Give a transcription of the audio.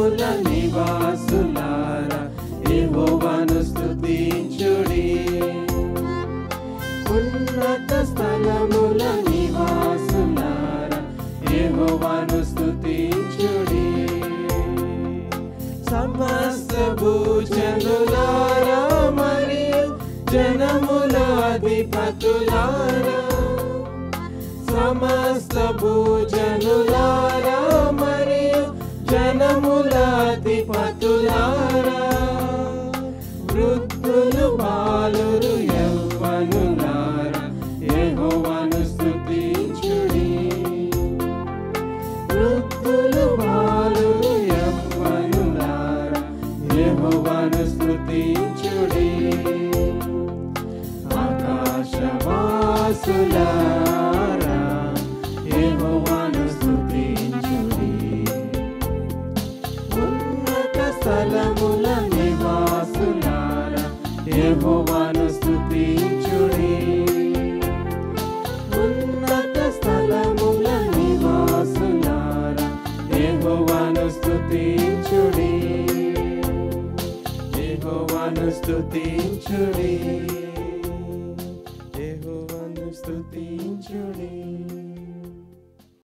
స్థలముల నివాసులారా యెహోవాను స్తుతించుడి ఉన్నత స్థలముల నివాసులారా యెహోవాను స్తుతించుడి సమస్త భూజనులారా మరియు జనముల అధిపతులారా సమస్త భూజనులారా మరియు జనముల అధిపతులారా వృద్ధులు బాలురు యవ్వనులారా యెహోవాను స్తుతించుడి వృద్ధులు బాలురు యవ్వనులారా యెహోవాను స్తుతించుడి ఆకాశవాసులారా యెహోవాను స్తుతించుడి ఉన్నత స్థలముల నివాసులారా యెహోవాను స్తుతించుడి ఉన్నత స్థలముల నివాసులారా యెహోవాను స్తుతించుడి యెహోవాను స్తుతించుడి యెహోవాను స్తుతించుడి